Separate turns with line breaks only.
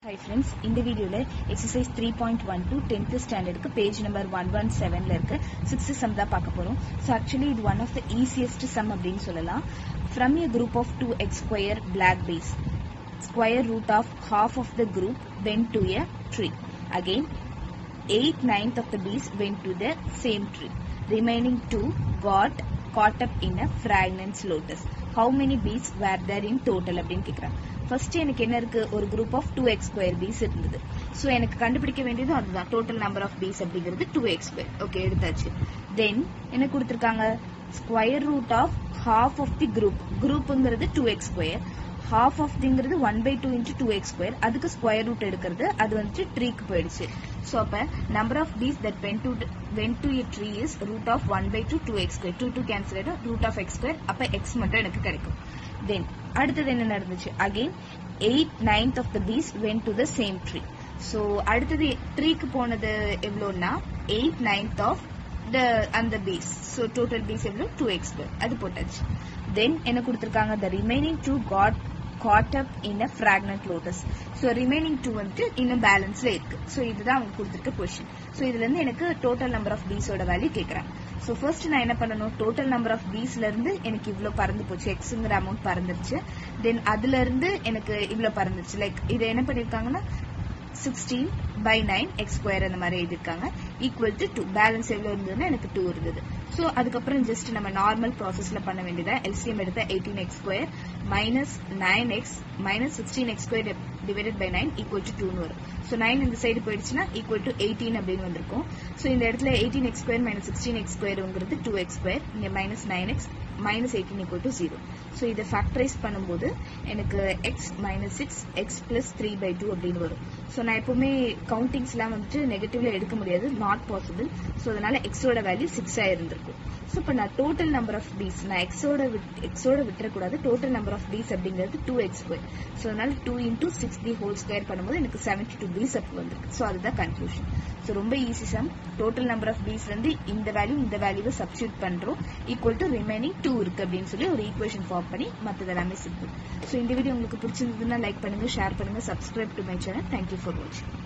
high friends இந்த வீடியோவில் exercise three point one two tenth ஸ்டாண்டர்டுக்கு பேஜ் நம்பர் ஒன் ஒன் செவனில் இருக்க சிக்ஸ்த் சம் தான் பார்க்க போகிறோம் ஸோ ஆக்சுவலி இது one of the easiest sum அப்படின்னு சொல்லலாம் from a group of two x square black bees square root of half of the group went to a tree again eight ninth of the bees went to the same tree remaining two caught caught up in a fragrance lotus how many bees were there in total அப்படின்னு கேட்குறாங்க first எனக்கு என்ன இருக்கு ஒரு group of two x square bees இருந்தது so எனக்கு கண்டுபிடிக்க வேண்டியது அதுதான் டோட்டல் நம்பர் ஆஃப் பீஸ் அப்படிங்கிறது டூ எக்ஸ் ஸ்கொயர் ஓகே எடுத்தாச்சு தென் என்ன கொடுத்துருக்காங்க square root of half of the group குரூப்புங்கிறது two x square half of திங்கிறது one by two into two x square அதுக்கு ஸ்கொயர் ரூட் எடுக்கிறது அது வந்துட்டு ட்ரீக்கு போயிடுச்சு ஸோ அப்போ number of bees that went to went to a tree is root of one by two two x square two two cancel ஆகிடும் root of x square அப்போ x மட்டும் எனக்கு கிடைக்கும் தென் அடுத்தது என்ன நடந்துச்சு again eight ninth of the bees went to the same tree so அடுத்தது ட்ரீக்கு போனது எவ்வளோன்னா எயிட் நைன்த் ஆஃப் த அந்த பீஸ் ஸோ டோட்டல் பீஸ் எவ்வளோ டூ எக்ஸ் அது போட்டாச்சு தென் என்ன கொடுத்துருக்காங்க the remaining two caught caught up in a fragrant lotus so remaining two வந்துட்டு இன்னும் பேலன்ஸ்ல இருக்கு ஸோ இதுதான் அவங்க கொடுத்துருக்க கொஸ்டின் ஸோ இதுல இருந்து எனக்கு டோட்டல் நம்பர் ஆஃப் பீஸோட வேல்யூ கேட்கறாங்க ஸோ ஃபர்ஸ்ட் நான் என்ன பண்ணணும் டோட்டல் நம்பர் ஆஃப் பீஸ்ல இருந்து எனக்கு இவ்வளோ பறந்து போச்சு எக்ஸுங்கிற அமௌண்ட் பறந்துருச்சு தென் அதுல இருந்து எனக்கு இவ்வளோ பறந்துருச்சு லைக் இதை என்ன பண்ணிருக்காங்கன்னா sixteen by nine x square அந்த மாதிரி எழுதிருக்காங்க ஈக்குவல் டு டூ பேலன்ஸ் எவ்வளோ இருந்ததுன்னா எனக்கு டூ இருந்தது ஸோ அதுக்கப்புறம் ஜஸ்ட் நம்ம நார்மல் ப்ராசஸ்ல பண்ண வேண்டியதா எல்சிஎம் எடுத்த eighteen x square minus nine x minus sixteen x square divided by nine equal to டூன்னு வரும் ஸோ நைன் இந்த சைடு போயிடுச்சுன்னா ஈக்குவல் டு எயிட்டீன் அப்படின்னு வந்திருக்கும் ஸோ இந்த இடத்துல eighteen x square minus sixteen x ஸ்கொயருங்கிறது டூ எக்ஸ் ஸ்கொயர் இங்கே minus nine x minus eighteen equal to zero so இதை ஃபேக்டரைஸ் பண்ணும்போது எனக்கு x minus six x plus three by two அப்படின்னு வரும் ஸோ நான் எப்பவுமே கவுண்டிங்ஸ்லாம் வந்துட்டு நெகட்டிவ்ல எடுக்க முடியாது நாட் பாசிபிள் ஸோ அதனால எக்ஸோட வேல்யூ சிக்ஸ் இருந்திருக்கும் ஸோ இப்போ நான் டோட்டல் நம்பர் ஆஃப் பீஸ் நான் எக்ஸோட எக்ஸோட விட்டுறக்கூடாது டோட்டல் நம்பர் ஆஃப் பீஸ் அப்படிங்கிறது டூ எக்ஸ் ஸ்கொயர் ஸோ அதனால two into six the whole square பண்ணும்போது எனக்கு செவன்டி டூ பீஸ் அப்போ வந்திருக்கு ஸோ அதுதான் கன்க்ளூஷன் ஸோ ரொம்ப easy sum total number of bees வந்து இந்த வேல்யூ இந்த வேல்யூவை சப்ஸ்டியூட் பண்றோம் ஈக்குவல் டு ரிமைனிங் டூ இருக்கு அப்படின்னு சொல்லி ஒரு ஈக்குவேஷன் ஃபார்ம் பண்ணி மற்றது எல்லாமே சிம்பிள் ஸோ இந்த வீடியோ உங்களுக்கு பிடிச்சிருந்ததுன்னா லைக் பண்ணுங்க ஷேர் பண்ணுங்க subscribe to my channel thank you for வாட்சிங்